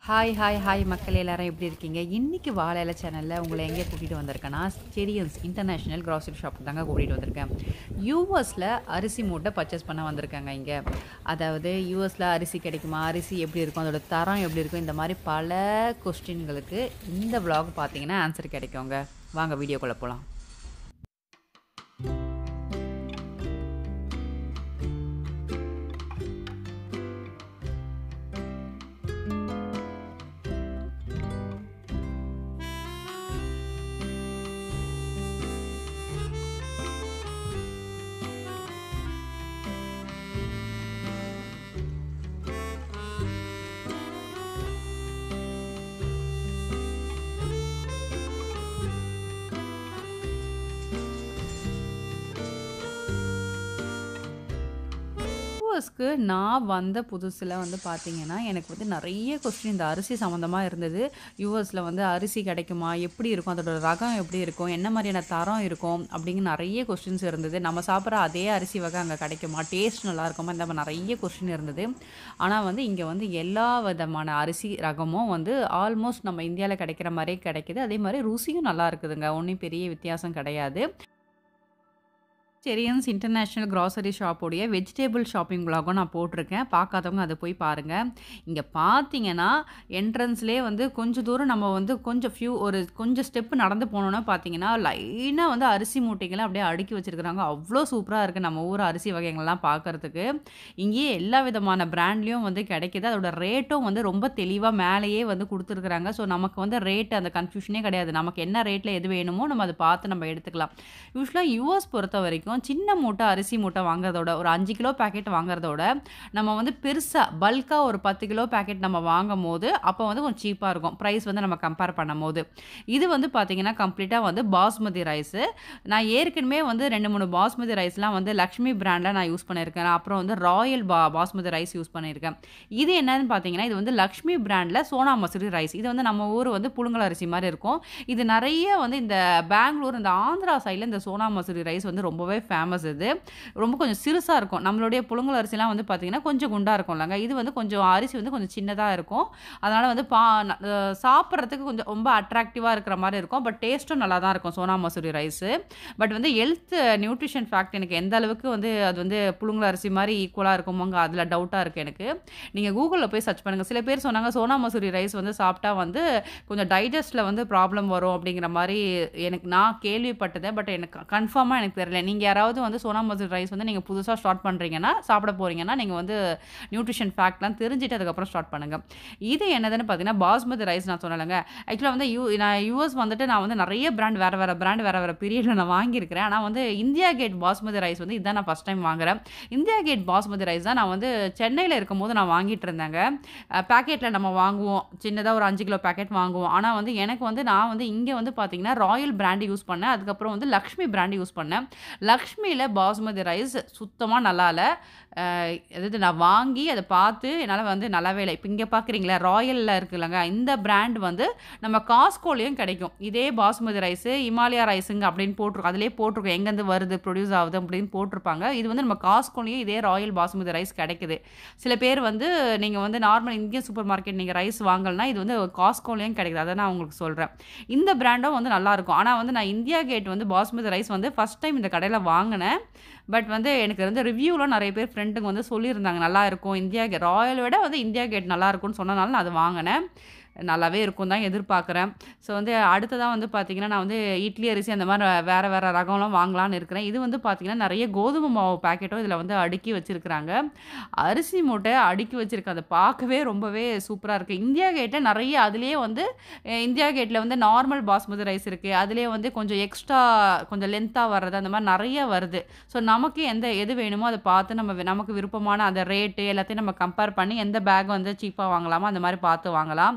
Hi hi hi மக்கள் எல்லாரும் எப்படி இருக்கீங்க இன்றைக்கி வாழை இலை சேனலில் உங்களை எங்கே கூட்டிகிட்டு வந்திருக்கேன்னா செடியன்ஸ் இன்டர்நேஷ்னல் க்ராசரி ஷாப் தாங்க கூட்டிகிட்டு வந்திருக்கேன் யூஎஸில் அரிசி மூட்டை பர்ச்சேஸ் பண்ண வந்திருக்காங்க இங்கே அதாவது யூஎஸில் அரிசி கிடைக்குமா அரிசி எப்படி இருக்கும் அதோட தரம் எப்படி இருக்கும் இந்த மாதிரி பல கொஸ்டின்களுக்கு இந்த vlog பார்த்தீங்கன்னா ஆன்சர் கிடைக்குங்க வாங்க வீடியோக்குள்ளே போகலாம் யூஎஸ்க்கு நான் வந்த புதுசில் வந்து பார்த்தீங்கன்னா எனக்கு வந்து நிறைய கொஸ்டின் இந்த அரிசி சம்மந்தமாக இருந்தது யூஎஸில் வந்து அரிசி கிடைக்குமா எப்படி இருக்கும் அதோட ரகம் எப்படி இருக்கும் என்ன மாதிரியான தரம் இருக்கும் அப்படிங்கிற நிறைய கொஸ்டின்ஸ் இருந்தது நம்ம சாப்பிட்ற அதே அரிசி வகை அங்கே கிடைக்குமா டேஸ்ட் நல்லா இருக்குமா இந்த மாதிரி நிறைய கொஸ்டின் இருந்தது ஆனால் வந்து இங்கே வந்து எல்லா விதமான அரிசி ரகமும் வந்து ஆல்மோஸ்ட் நம்ம இந்தியாவில் கிடைக்கிற மாதிரியே கிடைக்குது அதே மாதிரி ருசியும் நல்லா இருக்குதுங்க ஒன்றும் பெரிய வித்தியாசம் கிடையாது செரியன்ஸ் இன்டர்நேஷ்னல் கிராசரி ஷாப்போடைய வெஜிடேபிள் ஷாப்பிங் vlog-ம் நான் போட்டிருக்கேன் பார்க்காதவங்க அதை போய் பாருங்கள் இங்கே பார்த்தீங்கன்னா என்ட்ரன்ஸ்லேயே வந்து கொஞ்சம் தூரம் நம்ம வந்து கொஞ்சம் ஃபியூ ஒரு கொஞ்சம் ஸ்டெப்பு நடந்து போனோன்னா பார்த்தீங்கன்னா லைனாக வந்து அரிசி மூட்டைகளை அப்படியே அடுக்கி வச்சுருக்குறாங்க அவ்வளோ சூப்பராக இருக்குது நம்ம ஊர் அரிசி வகைகள்லாம் பார்க்குறதுக்கு இங்கேயே எல்லா விதமான பிராண்ட்லேயும் வந்து கிடைக்கிது அதோட ரேட்டும் வந்து ரொம்ப தெளிவாக மேலேயே வந்து கொடுத்துருக்குறாங்க ஸோ நமக்கு வந்து ரேட் அந்த கன்ஃபியூஷனே கிடையாது நமக்கு என்ன ரேட்டில் எது வேணுமோ நம்ம அதை பார்த்து நம்ம எடுத்துக்கலாம் யூஸ்வலாக யூஎஸ் பொறுத்த வரைக்கும் சின்ன மூட்டை அரிசி மூட்டை வாங்குறதோட ஒரு அஞ்சு கிலோ பேக்கெட் வாங்குறதோட நம்ம வந்து பெருசாக பல்காக ஒரு பத்து கிலோ பேக்கெட் நம்ம வாங்கும் போது அப்போ வந்து கொஞ்சம் சீப்பாக இருக்கும் ப்ரைஸ் வந்து நம்ம கம்பேர் பண்ணும் போது இது வந்து பார்த்தீங்கன்னா கம்ப்ளீட்டாக வந்து பாஸ்மதி ரைஸு நான் ஏற்கனவே வந்து ரெண்டு மூணு பாஸ்மதி ரைஸ்லாம் வந்து லக்ஷ்மி பிராண்டில் நான் யூஸ் பண்ணியிருக்கேன் அப்புறம் வந்து ராயல் பா பாஸ்மதி ரைஸ் யூஸ் பண்ணியிருக்கேன் இது என்னன்னு பார்த்தீங்கன்னா இது வந்து லக்ஷ்மி பிராண்டில் சோனா மசூரி ரைஸ் இது வந்து நம்ம ஊர் வந்து புழுங்கல் அரிசி மாதிரி இருக்கும் இது நிறைய வந்து இந்த பெங்களூர் இந்த ஆந்திரா சைடில் இந்த சோனா மசூரி ரைஸ் வந்து ரொம்பவே ஃபேமஸ் இது ரொம்ப கொஞ்சம் சிறுசாக இருக்கும் நம்மளுடைய புழுங்கல் அரிசிலாம் வந்து பார்த்திங்கன்னா கொஞ்சம் குண்டாக இருக்கும்லங்க இது வந்து கொஞ்சம் அரிசி வந்து கொஞ்சம் சின்னதாக இருக்கும் அதனால் வந்து பா அஹ் சாப்பிட்றதுக்கு கொஞ்சம் ரொம்ப அட்ராக்டிவாக இருக்கிற மாதிரி இருக்கும் பட் டேஸ்ட்டும் நல்லா தான் இருக்கும் சோனா மசூரி ரைஸு பட் வந்து ஹெல்த் நியூட்ரிஷன் ஃபேக்ட் எனக்கு எந்த அளவுக்கு வந்து அது வந்து புழுங்கல் அரிசி மாதிரி ஈக்குவலாக இருக்குமோங்க அதில் டவுட்டாக இருக்குது எனக்கு நீங்கள் கூகுளில் போய் சர்ச் பண்ணுங்கள் சில பேர் சொன்னாங்க சோனா மசூரி ரைஸ் வந்து சாப்பிட்டா வந்து கொஞ்சம் டைஜஸ்ட்டில் வந்து ப்ராப்ளம் வரும் அப்படிங்கிற மாதிரி எனக்கு நான் கேள்விப்பட்டதேன் பட் எனக்கு கன்ஃபார்மாக எனக்கு தெரியல நீங்கள் யாராவது வந்து சோனா மசூரி ரைஸ் வந்து நீங்கள் புதுசாக ஸ்டார்ட் பண்ணுறீங்கன்னா சாப்பிட போகிறீங்கன்னா நீங்கள் வந்து நியூட்ரிஷன் ஃபேக்ட்லாம் தெரிஞ்சுட்டு அதுக்கப்புறம் ஸ்டார்ட் பண்ணுங்கள் இது என்னதுன்னு பார்த்தீங்கன்னா பாஸ்மதி ரைஸ் நான் சொன்னலைங்க ஆக்சுவலாக வந்து யூ நான் யூஎஸ் வந்துட்டு நான் வந்து நிறைய பிராண்ட் வேறு வேறு பிராண்ட் வேறு வேறு பீரியடில் நான் வாங்கியிருக்கிறேன் ஆனால் வந்து இந்தியா கேட் பாஸ்மதி ரைஸ் வந்து இதான் நான் ஃபஸ்ட் டைம் வாங்குறேன் இந்தியா கேட் பாஸ்மதி ரைஸ் தான் நான் வந்து சென்னையில் இருக்கும்போது நான் வாங்கிட்டு இருந்தேங்க பேக்கெட்டில் நம்ம வாங்குவோம் சின்னதாக ஒரு அஞ்சு கிலோ பேக்கெட் வாங்குவோம் ஆனால் வந்து எனக்கு வந்து நான் வந்து இங்கே வந்து பார்த்தீங்கன்னா ராயல் பிராண்டு யூஸ் பண்ணேன் அதுக்கப்புறம் வந்து லக்ஷ்மி பிராண்டு யூஸ் பண்ணேன் லக்ஷ்மியில் பாஸ்மதி ரைஸ் சுத்தமாக நல்லா இல்லை அஹ் அதாவது நான் வாங்கி அதை பார்த்து என்னால் வந்து நல்லாவே இல்லை இப்போ இங்கே பார்க்குறீங்களா ராயலில் இருக்குல்லங்க இந்த பிராண்ட் வந்து நம்ம காஸ்கோலையும் கிடைக்கும் இதே பாஸ்மதி ரைஸு இமாலயா ரைஸுங்க அப்படின்னு போட்டிருக்கோம் அதிலே போட்டிருக்கோம் எங்கேருந்து வருது ப்ரொடியூஸ் ஆகுது அப்படின்னு போட்டிருப்பாங்க இது வந்து நம்ம காஸ்கோலையும் இதே ராயல் பாஸ்மதி ரைஸ் கிடைக்குது சில பேர் வந்து நீங்கள் வந்து நார்மல் இந்தியன் சூப்பர் மார்க்கெட் நீங்கள் ரைஸ் வாங்கலைன்னா இது வந்து காஸ்கோலையும் கிடைக்குது அதை நான் உங்களுக்கு சொல்கிறேன் இந்த பிராண்டும் வந்து நல்லாயிருக்கும் ஆனால் வந்து நான் இந்தியா கேட் வந்து பாஸ்மதி ரைஸ் வந்து ஃபஸ்ட் டைம் இந்த கடையில் வாங்கினேன் பட் வந்து எனக்கு வந்து ரிவ்யூவில் நிறைய பேர் ஃப்ரெண்டுங்க வந்து சொல்லியிருந்தாங்க நல்லா இருக்கும் இந்தியா கேட் ராயல் விட வந்து இந்தியா கேட் நல்லா இருக்கும்னு சொன்னனால நான் அதை வாங்கினேன் நல்லாவே இருக்கும் தான் எதிர்பார்க்குறேன் ஸோ வந்து அடுத்ததாக வந்து பார்த்திங்கன்னா நான் வந்து இட்லி அரிசி அந்த மாதிரி வேறு வேறு ரகம்லாம் வாங்கலாம்னு இருக்கிறேன் இது வந்து பார்த்திங்கன்னா நிறைய கோதுமை மாவு பேக்கெட்டும் இதில் வந்து அடுக்கி வச்சுருக்குறாங்க அரிசி மூட்டை அடுக்கி வச்சுருக்கு அதை பார்க்கவே ரொம்பவே சூப்பராக இருக்குது இந்தியா கேட்டில் நிறைய அதுலேயே வந்து அஹ், இந்தியா கேட்டில் வந்து நார்மல் பாஸ்மதி ரைஸ் இருக்குது அதுலேயே வந்து கொஞ்சம் எக்ஸ்ட்ரா கொஞ்சம் லென்த்தாக வர்றது அந்த மாதிரி நிறைய வருது ஸோ நமக்கு எந்த எது வேணுமோ அதை பார்த்து நம்ம வி- நமக்கு விருப்பமான அந்த ரேட்டு எல்லாத்தையும் நம்ம கம்பேர் பண்ணி எந்த பேக் வந்து சீப்பாக வாங்கலாமோ அந்த மாதிரி பார்த்து வாங்கலாம்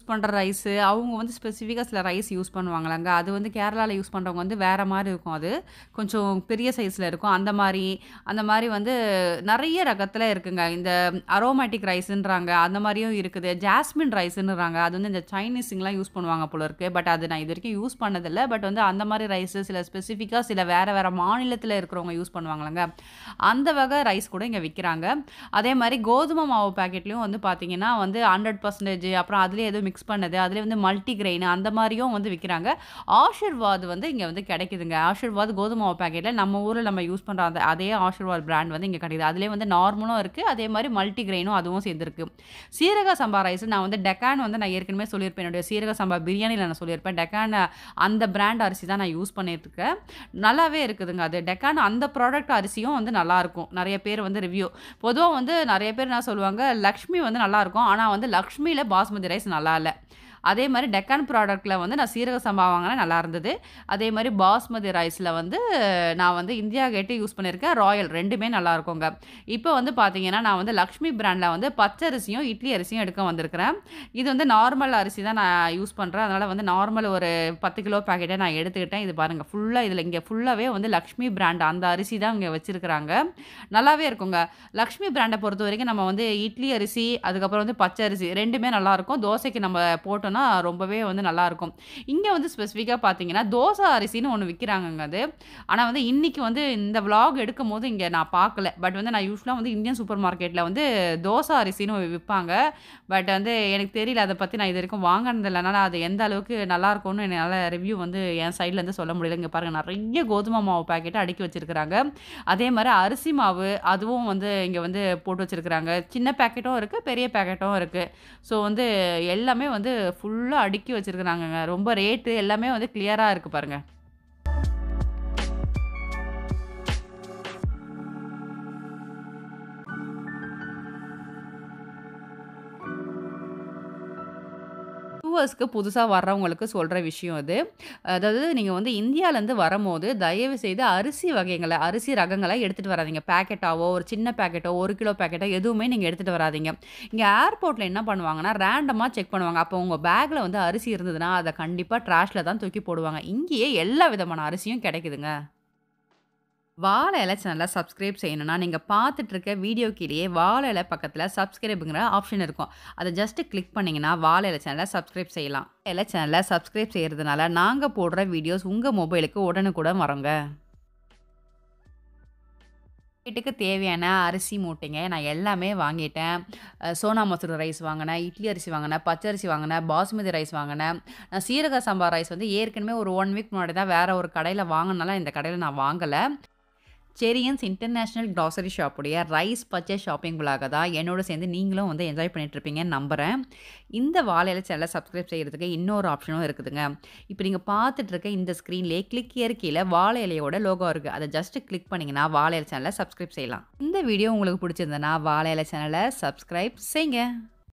பண்ற ரைஸு அவங்க வந்து ஸ்பெசிஃபிக்கா சில ரைஸ் யூஸ் பண்ணுவாங்கல்லங்க. அது வந்து கேரளால யூஸ் பண்றவங்க வந்து வேற மாரி இருக்கும் அது. கொஞ்சம் பெரிய சைஸ்ல இருக்கும். அந்த மாரி அந்த மாரி வந்து நெறைய ரகத்துல இருக்குங்க. இந்த அரோமேட்டிக் ரைஸுன்றாங்க. அந்த மாரியும் இருக்குது. ஜாஸ்மின் ரைஸுன்னுறாங்க. அது வந்து இந்த சைனீஸுங்கலாம் யூஸ் பண்ணுவாங்க போல இருக்கு. பட் அது நான் இதுவரைக்கும் யூஸ் பண்ணதில்ல. பட் வந்து அந்த மாரி ரைஸு சில ஸ்பெசிஃபிக்கா சில வேற வேற மாநிலத்தில இருக்கிறவங்க யூஸ் பண்ணுவாங்கல்லங்க. அந்த வகை ரைஸ் கூட இங்க விக்கிறாங்க. அதே மாரி கோதுமை மாவு பாக்கெட்லயும் வந்து பார்த்தீங்கன்னா வந்து 100% அப்புறம் அதிலயே ஏதோ மிக்ஸ் பண்ணது, அதிலயே வந்து மல்டி கிரெயின் அந்த மாரியும் வந்து விக்கிறாங்க. ஆஷிர்வாத் வந்து இங்க வந்து கிடைக்குதுங்க. ஆஷிர்வாத் கோதுமை மாவு பாக்கெட்ல நம்ம ஊர்ல நம்ம யூஸ் பண்ற அந்த அதே ஆஷிர்வாத் பிராண்ட் வந்து இங்க கிடைக்குது. அதிலயே வந்து நார்மலும் இருக்கு. அதே மாரி மல்டி கிரெயினும் அதுவும் சேர்ந்திருக்கு. சீரக சம்பா ரைஸ் நான் வந்து டெக்கான் வந்து நான் ஏற்கனவே சொல்லியிருப்பேன். என்னுடைய சீரக சம்பா பிரியாணில நான் சொல்லியிருப்பேன். டெக்கான் அந்த பிராண்ட் அரிசி தான் நான் யூஸ் பண்ணிட்டுருக்கேன். நல்லாவே இருக்குதுங்க அது. டெக்கான் அந்த ப்ராடக்ட் அரிசியும் வந்து நல்லாருக்கும். நெறைய பேர் வந்து ரிவ்யூ பொதுவா வந்து நெறைய பேர் என்ன சொல்லுவாங்க, லக்ஷ்மி வந்து நல்லாருக்கும். ஆனா வந்து லக்ஷ்மில பாஸ்மதி ரைஸ் நல்லா இல்ல. அதே மாரி டெக்கான் ப்ராடக்ட்ல வந்து நான் சீரக சம்பா வாங்குனேன் நல்லா இருந்தது. அதே மாரி பாஸ்மதி ரைஸ்ல வந்து நான் வந்து இந்தியா கேட் யூஸ் பண்ணியிருக்கேன். ராயல் 2மே நல்லாருக்குங்க. இப்போ வந்து பார்த்தீங்கன்னா, நான் வந்து லக்ஷ்மி பிராண்ட்ல வந்து பச்சரிசியும், இட்லி அரிசியும் எடுக்க வந்திருக்கிறேன். இது வந்து நார்மல் அரிசி தான் நான் யூஸ் பண்றேன். அதனால வந்து நார்மல் ஒரு 10 கிலோ பாக்கெட்ட நான் எடுத்துக்கிட்டேன். இது பாருங்க ஃபுல்லா இதில இங்க ஃபுல்லாவே வந்து லக்ஷ்மி பிராண்ட் அந்த அரிசி தான் இங்க வச்சிருக்கிறாங்க. நல்லாவே இருக்குங்க. லக்ஷ்மி பிராண்ட பொறுத்தவரைக்கும் நம்ம வந்து இட்லி அரிசி, அதுக்கப்புறம் வந்து பச்சரிசி 2மே நல்லாருக்கும். தோசைக்கு நம்ம போட்டோம்னா ரொம்பவே வந்து நல்லாருக்கும். இங்க வந்து ஸ்பெசிஃபிக்கா பார்த்தீங்கன்னா, தோசை அரிசின்னு ஒண்ணு விக்கிறாங்கங்க அது. ஆனா வந்து இன்னைக்கு வந்து இந்த விளாக் எடுக்கும்போது இங்க நான் பார்க்கல. பட் வந்து நான் யூசுவலா வந்து இந்தியன் சூப்பர் மார்க்கெட்ல வந்து தோசை அரிசின்னு விப்பாங்க. பட் வந்து எனக்கு தெரியல. அத பத்தி நான் இதுவரைக்கும் வாங்குனதில்ல. அதனால அது எந்த அளவுக்கு நல்லாருக்கும்னு என்னால ரிவ்யூ வந்து என் சைட்லருந்து சொல்ல முடியல. இங்க பாருங்க நெறைய கோதுமை மாவு பாக்கெட்ட அடுக்கி வச்சிருக்கிறாங்க. அதே மாரி அரிசி மாவு அதுவும் வந்து இங்க வந்து போட்டு வச்சிருக்கிறாங்க. சின்ன பாக்கெட்டும் இருக்கு, பெரிய பாக்கெட்டும் இருக்கு. ஸோ வந்து எல்லாமே வந்து ஃபுல்லா அடுக்கி வச்சிருக்கிறாங்கங்க. ரொம்ப ரேட்டு எல்லாமே வந்து கிளியரா இருக்கு பாருங்க. வியூவர்ஸ்க்கு புதுசா வர்றவங்களுக்கு சொல்ற விஷயம் இது. அதாவது நீங்க வந்து இந்தியாலருந்து வரம்போது, தயவு செய்து அரிசி வகைகள, அரிசி ரகங்கள எடுத்துட்டு வராதீங்க. பாக்கெட்டாவோ, ஒரு சின்ன பாக்கெட்டோ, 1 கிலோ பாக்கெட்டோ எதுவுமே நீங்க எடுத்துட்டு வராதீங்க. இங்க ஏர்போர்ட்ல என்ன பண்ணுவாங்கன்னா, ரேண்டமா செக் பண்ணுவாங்க. அப்போ உங்க பேக்ல வந்து அரிசி இருந்ததுன்னா, அத கண்டிப்பா ட்ராஷ்ல தான் தூக்கி போடுவாங்க. இங்கேயே எல்லா விதமான அரிசியும் கிடைக்குதுங்க. வாழை இலை சேனல சப்ஸ்கிரைப் செய்யணும்னா, நீங்க பார்த்துட்டு இருக்க வீடியோ கீழயே வாழை இலை பக்கத்தில சப்ஸ்கிரைப்ங்கிற ஆப்ஷன் இருக்கும். அத ஜஸ்ட் கிளிக் பண்ணீங்கன்னா, வாழை இலை சேனல சப்ஸ்கிரைப் செய்யலாம். இலை சேனல சப்ஸ்கிரைப் செய்றதுனால, நாங்க போடுற வீடியோஸ் உங்க மொபைலுக்கு உடனுக்குடன் வருங்க. வீட்டுக்கு தேவையான அரிசி மூட்டைங்க நான் எல்லாமே வாங்கிட்டேன். அ சோனா மசூரி ரைஸ் வாங்குனேன், இட்லி அரிசி வாங்குனேன், பச்சரிசி வாங்குனேன், பாசுமதி ரைஸ் வாங்குனேன். நான் சீரக சம்பா ரைஸ் வந்து ஏற்கனவே ஒரு 1 வீக் முன்னாடி தான் வேற ஒரு கடையில வாங்குனனால, இந்த கடையில நான் வாங்கல. செரியன்ஸ் இன்டர்நேஷனல் கிராசரி ஷாப் உடைய ரைஸ் பர்ச்சேஸ் ஷாப்பிங் விளாக தான் என்னோட சேர்ந்து நீங்களும் வந்து என்ஜாய் பண்ணிட்டு இருப்பீங்கன்னு நம்புறேன். இந்த வாழை இலை சேனல சப்ஸ்கிரைப் செய்றதுக்கு இன்னொரு ஆப்ஷனும் இருக்குதுங்க. இப்ப நீங்க பார்த்துட்டு இருக்க இந்த ஸ்க்ரீன்லயே கிளிக் ஹியர் கீழ வாழை இலையோட லோகோ இருக்கு. அத ஜஸ்ட் கிளிக் பண்ணீங்கன்னா, வாழை இலை சேனல சப்ஸ்கிரைப் செய்யலாம். இந்த வீடியோ உங்களுக்கு பிடிச்சிருந்ததுன்னா, வாழை இலை சேனல சப்ஸ்கிரைப் செய்ங்க.